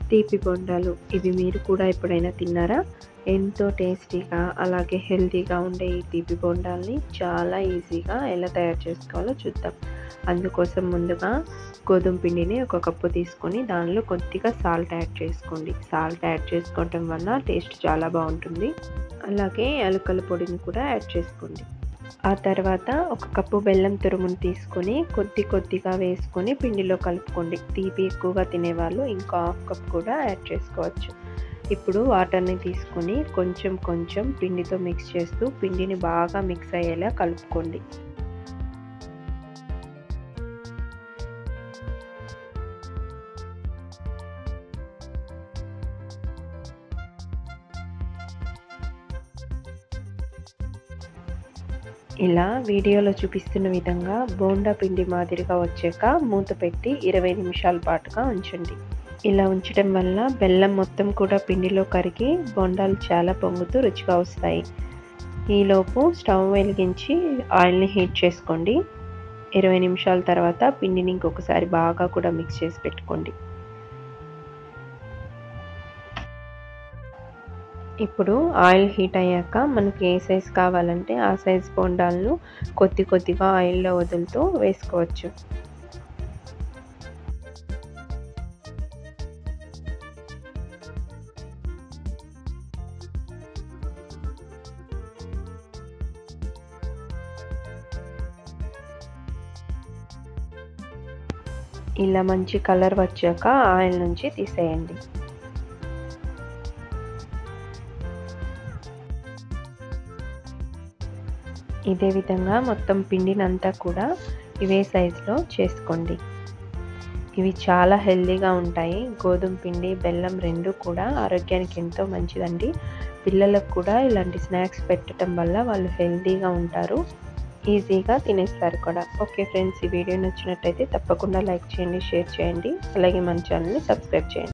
తీపి బొండాలు ఇవి మీరు కూడా ఎప్పుడైనా తిన్నారా ఎంతో టేస్టీగా అలాగే హెల్తీగా ఉండే ఈ తీపి బొండాల్ని చాలా ఈజీగా ఎలా తయారు చేసుకోవాలో చూద్దాం అందుకోసం ముందుగా గోధుమ పిండిని ఒక కప్పు తీసుకొని దానిలో కొద్దిగా సాల్ట్ యాడ్ చేసుకోండి సాల్ట్ యాడ్ చేసుకోవటం వల్ల టేస్ట్ చాలా బాగుంటుంది అలాగే యాలకల పొడిని కూడా యాడ్ చేసుకోండి ఆ తర్వాత ఒక కప్పు బెల్లం తురుమును తీసుకొని కొద్ది కొద్దిగా వేసుకొని పిండిలో కలుపుకోండి తీపి ఎక్కువగా తినేవాళ్ళు ఇంకో హాఫ్ కప్ కూడా యాడ్ చేసుకోవచ్చు ఇప్పుడు వాటర్ని తీసుకొని కొంచెం కొంచెం పిండితో మిక్స్ చేస్తూ పిండిని బాగా మిక్స్ అయ్యేలా కలుపుకోండి ఇలా వీడియోలో చూపిస్తున్న విధంగా బోండా పిండి మాదిరిగా వచ్చాక మూత పెట్టి ఇరవై నిమిషాల పాటుగా ఉంచండి ఇలా ఉంచడం వల్ల బెల్లం మొత్తం కూడా పిండిలో కరిగి బొండాలు చాలా పొంగుతూ రుచిగా వస్తాయి ఈలోపు స్టవ్ వెలిగించి ఆయిల్ని హీట్ చేసుకోండి ఇరవై నిమిషాల తర్వాత పిండిని ఇంకొకసారి బాగా కూడా మిక్స్ చేసి పెట్టుకోండి ఇప్పుడు ఆయిల్ హీట్ అయ్యాక మనకి ఏ సైజ్ కావాలంటే ఆ సైజ్ బొండాలను కొద్ది కొద్దిగా ఆయిల్లో వదులుతూ వేసుకోవచ్చు ఇలా మంచి కలర్ వచ్చాక ఆయిల్ నుంచి తీసేయండి ఇదే విధంగా మొత్తం పిండినంతా కూడా ఇవే సైజులో చేసుకోండి ఇవి చాలా హెల్తీగా ఉంటాయి గోధుమ పిండి బెల్లం రెండు కూడా ఆరోగ్యానికి ఎంతో మంచిదండి పిల్లలకు కూడా ఇలాంటి స్నాక్స్ పెట్టడం వల్ల వాళ్ళు హెల్తీగా ఉంటారు ఈజీగా తినేస్తారు కూడా ఓకే ఫ్రెండ్స్ ఈ వీడియో నచ్చినట్టయితే తప్పకుండా లైక్ చేయండి షేర్ చేయండి అలాగే మన ఛానల్ని సబ్స్క్రైబ్ చేయండి